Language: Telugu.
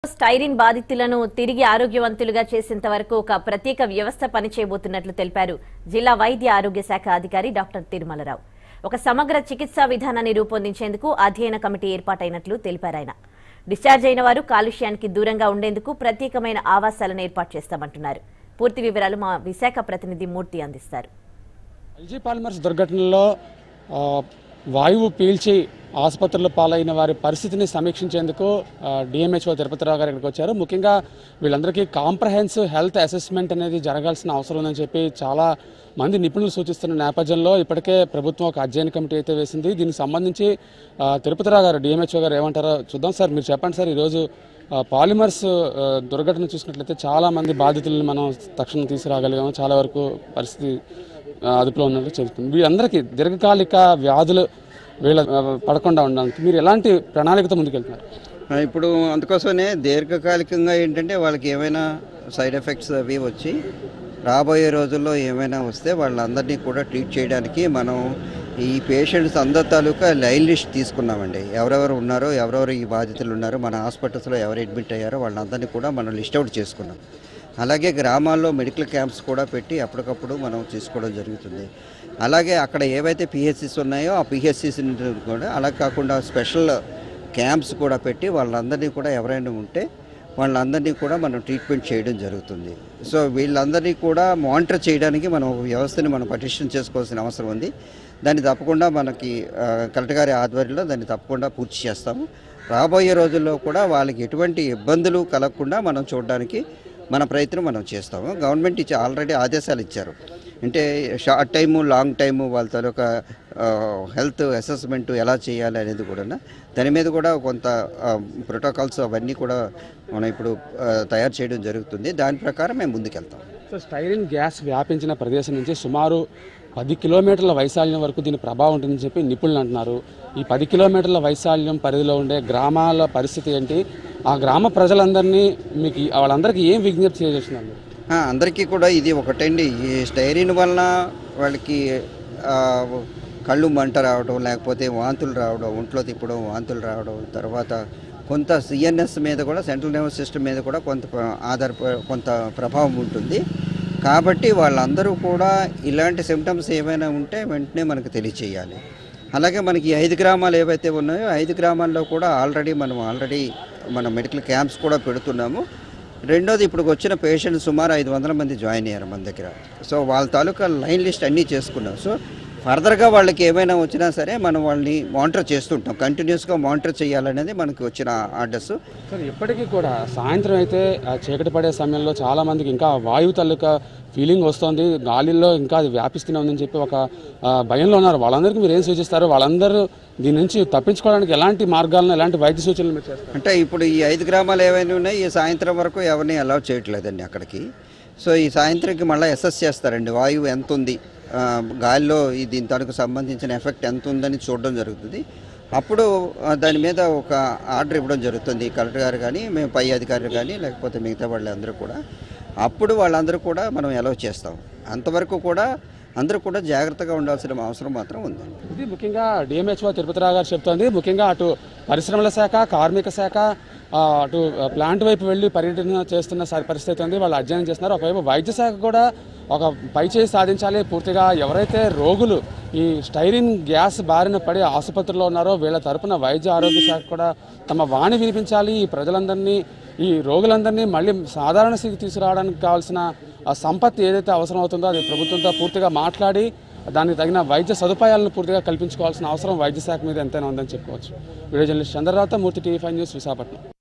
స్టైరిన్ బాధితులను తిరిగి ఆరోగ్యవంతులుగా చేసేంత వరకు ఒక ప్రత్యేక వ్యవస్థ పనిచేయబోతున్నట్లు తెలిపారు జిల్లా వైద్య ఆరోగ్య శాఖ అధికారి డాక్టర్ తిరుమలరావు ఒక సమగ్ర చికిత్సా విధానాన్ని రూపొందించేందుకు అధ్యయన కమిటీ ఏర్పాటైనట్లు తెలిపారు ఆయన డిశ్చార్జ్ అయిన వారు కాలుష్యానికి దూరంగా ఉండేందుకు ప్రత్యేకమైన ఆవాసాలను ఏర్పాటు చేస్తామంటున్నారు పూర్తి వివరాలు మా విశాఖ ప్రతినిధి మూర్తి అందిస్తారు ఎల్జీ పాలిమర్స్ దుర్ఘటనలో ఆ, వాయువు పీల్చి ఆసుపత్రుల పాలైన వారి పరిస్థితిని సమీక్షించేందుకు డిఎంహెచ్ఓ తిరుపతిరావు గారు ఇక్కడికి వచ్చారు ముఖ్యంగా వీళ్ళందరికీ కాంప్రహెన్సివ్ హెల్త్ అసెస్మెంట్ అనేది జరగాల్సిన అవసరం ఉందని చెప్పి చాలా మంది నిపుణులు సూచిస్తున్న నేపథ్యంలో ఇప్పటికే ప్రభుత్వం ఒక అధ్యయన కమిటీ అయితే వేసింది దీనికి సంబంధించి ఆ, తిరుపతిరావు గారు డిఎంహెచ్ఓ గారు ఏమంటారో చూద్దాం సార్ మీరు చెప్పండి సార్ ఈరోజు ఆ, పాలిమర్స్ ఆ, దుర్ఘటన చూసినట్లయితే చాలా మంది బాధితులను మనం తక్షణం తీసుకురాగలిగాము చాలా వరకు పరిస్థితి ఆ, అదుపులో ఉన్నట్టు చెబుతుంది వీళ్ళందరికీ దీర్ఘకాలిక వ్యాధులు వీళ్ళ ఆ, పడకుండా ఉండడానికి మీరు ఎలాంటి ప్రణాళికతో ముందుకెళ్తున్నారు ఆ, ఇప్పుడు అందుకోసమే దీర్ఘకాలికంగా ఏంటంటే వాళ్ళకి ఏమైనా సైడ్ ఎఫెక్ట్స్ అవి వచ్చి రాబోయే రోజుల్లో ఏమైనా వస్తే వాళ్ళందరినీ కూడా ట్రీట్ చేయడానికి మనం ఈ పేషెంట్స్ అందరి తాలూకా లైన్ లిస్ట్ తీసుకున్నామండి ఎవరెవరు ఉన్నారో ఎవరెవరు ఈ బాధితులు ఉన్నారో మన హాస్పిటల్స్లో ఎవరు అడ్మిట్ అయ్యారో వాళ్ళందరినీ కూడా మనం లిస్ట్ అవుట్ చేసుకున్నాం అలాగే గ్రామాల్లో మెడికల్ క్యాంప్స్ కూడా పెట్టి అప్పటికప్పుడు మనం తీసుకోవడం జరుగుతుంది అలాగే అక్కడ ఏవైతే పిహెచ్సిస్ ఉన్నాయో ఆ పిహెచ్సిస్ కూడా అలా కాకుండా స్పెషల్ క్యాంప్స్ కూడా పెట్టి వాళ్ళందరినీ కూడా ఎవరైనా ఉంటే వాళ్ళందరినీ కూడా మనం ట్రీట్మెంట్ చేయడం జరుగుతుంది సో వీళ్ళందరినీ కూడా మానిటర్ చేయడానికి మనం ఒక వ్యవస్థని మనం పటిష్టం చేసుకోవాల్సిన అవసరం ఉంది దాన్ని తప్పకుండా మనకి ఆ, కలెక్టర్ గారి ఆధ్వర్యంలో దాన్ని తప్పకుండా పూర్తి చేస్తాము రాబోయే రోజుల్లో కూడా వాళ్ళకి ఎటువంటి ఇబ్బందులు కలగకుండా మనం చూడడానికి మన ప్రయత్నం మనం చేస్తాము గవర్నమెంట్ ఇచ్చి ఆల్రెడీ ఆదేశాలు ఇచ్చారు అంటే షార్ట్ టైము లాంగ్ టైము వాళ్ళ తాలూకా హెల్త్ అసెస్మెంట్ ఎలా చేయాలి అనేది కూడా దాని మీద కూడా కొంత ప్రోటోకాల్స్ అవన్నీ కూడా మనం ఇప్పుడు ఆ, తయారు చేయడం జరుగుతుంది దాని ప్రకారం మేము ముందుకెళ్తాం సో స్టైరిన్ గ్యాస్ వ్యాపించిన ప్రదేశం నుంచి సుమారు పది కిలోమీటర్ల వైశాల్యం వరకు దీని ప్రభావం ఉంటుందని చెప్పి నిపుణులు అంటున్నారు ఈ పది కిలోమీటర్ల వైశాల్యం పరిధిలో ఉండే గ్రామాల పరిస్థితి ఏంటి ఆ గ్రామ ప్రజలందరినీ మీకు ఈ- వాళ్ళందరికీ ఏం విజ్ఞప్తి చేయజేస్తున్నారు మీరు? ఆ, అందరికీ కూడా ఇది ఒకటండి ఈ స్టైరిన్ వలన వాళ్ళకి ఆ, కళ్ళు మంట రావడం లేకపోతే వాంతులు రావడం ఒంట్లో తిప్పడం వాంతులు రావడం తర్వాత కొంత సిఎన్ఎస్ మీద కూడా సెంట్రల్ నర్వస్ సిస్టమ్ మీద కూడా కొంత ప్ర- ఆధారప కొంత ప్రభావం ఉంటుంది కాబట్టి వాళ్ళందరూ కూడా ఇలాంటి సిమ్టమ్స్ ఏమైనా ఉంటే వెంటనే మనకు తెలియచేయాలి అలాగే మనకి ఈ ఐదు గ్రామాలు ఏవైతే ఉన్నాయో ఐదు గ్రామాల్లో కూడా ఆల్రెడీ మనం ఆల్రెడీ మన మెడికల్ క్యాంప్స్ కూడా పెడుతున్నాము రెండోది ఇప్పుడు వచ్చిన పేషెంట్స్ సుమారు ఐదు వందల మంది జాయిన్ అయ్యారు మన దగ్గర సో వాళ్ళ తాలూకా లైన్ లిస్ట్ అన్నీ చేసుకున్నాం సో ఫర్దర్గా వాళ్ళకి ఏమైనా వచ్చినా సరే మనం వాళ్ళని మానిటర్ చేస్తుంటాం కంటిన్యూస్గా మానిటర్ చేయాలనేది మనకి వచ్చిన ఆర్డర్స్ సార్ ఇప్పటికీ కూడా సాయంత్రం అయితే ఆ చీకటి పడే సమయంలో చాలా మందికి ఇంకా వాయువు తాలూకా ఫీలింగ్ వస్తుంది గాలిలో ఇంకా అది వ్యాపిస్తూనే ఉందని చెప్పి ఒక ఆ, భయంలో ఉన్నారు వాళ్ళందరికీ మీరు ఏం సూచిస్తారు వాళ్ళందరూ దీని నుంచి తప్పించుకోవడానికి ఎలాంటి మార్గాలను ఎలాంటి వైద్య సూచనలు మీరు చేస్తారు అంటే ఇప్పుడు ఈ ఐదు గ్రామాలు ఏవైనా ఉన్నాయి ఈ సాయంత్రం వరకు ఎవరిని అలౌ చేయట్లేదండి అక్కడికి సో ఈ సాయంత్రంకి మళ్ళీ అసెస్ చేస్తారండి వాయువు ఎంత ఉంది ఆ, గాలిలో ఈ దీని తనకు సంబంధించిన ఎఫెక్ట్ ఎంత ఉందని చూడడం జరుగుతుంది అప్పుడు ఆ, దాని మీద ఒక ఆర్డర్ ఇవ్వడం జరుగుతుంది కలెక్టర్ గారు కానీ మేము పై అధికారులు కానీ లేకపోతే మిగతా వాళ్ళందరూ కూడా అప్పుడు వాళ్ళందరూ కూడా మనం అలౌ చేస్తాం అంతవరకు కూడా అందరూ కూడా జాగ్రత్తగా ఉండాల్సిన అవసరం మాత్రం ఉంది ఇది ముఖ్యంగా డిఎంహెచ్ఓ తిరుపతిరావు గారు చెప్తోంది ముఖ్యంగా అటు పరిశ్రమల శాఖ కార్మిక శాఖ ఆ, అటు ప్లాంట్ వైపు వెళ్ళి పర్యటన చేస్తున్న సరి- పరిస్థితి ఉంది వాళ్ళు అధ్యయనం చేస్తున్నారు ఒకవైపు వైద్య శాఖ కూడా ఒక పైచేయి సాధించాలి పూర్తిగా ఎవరైతే రోగులు ఈ స్టైరిన్ గ్యాస్ బారిన పడి ఆసుపత్రిలో ఉన్నారో వీళ్ళ తరపున వైద్య ఆరోగ్య శాఖ కూడా తమ వాణి వినిపించాలి ఈ ప్రజలందరినీ ఈ రోగులందరినీ మళ్ళీ సాధారణ స్థితికి తీసుకురావడానికి కావాల్సిన ఆ సంపత్తి ఏదైతే అవసరం అవుతుందో అది ప్రభుత్వంతో పూర్తిగా మాట్లాడి దానికి తగిన వైద్య సదుపాయాలను పూర్తిగా కల్పించుకోవాల్సిన అవసరం వైద్య శాఖ మీద ఎంతైనా ఉందని చెప్పుకోవచ్చు వీడియో జర్నలిస్ట్ చంద్రరావుతో Murthy TV five news Visakhapatnam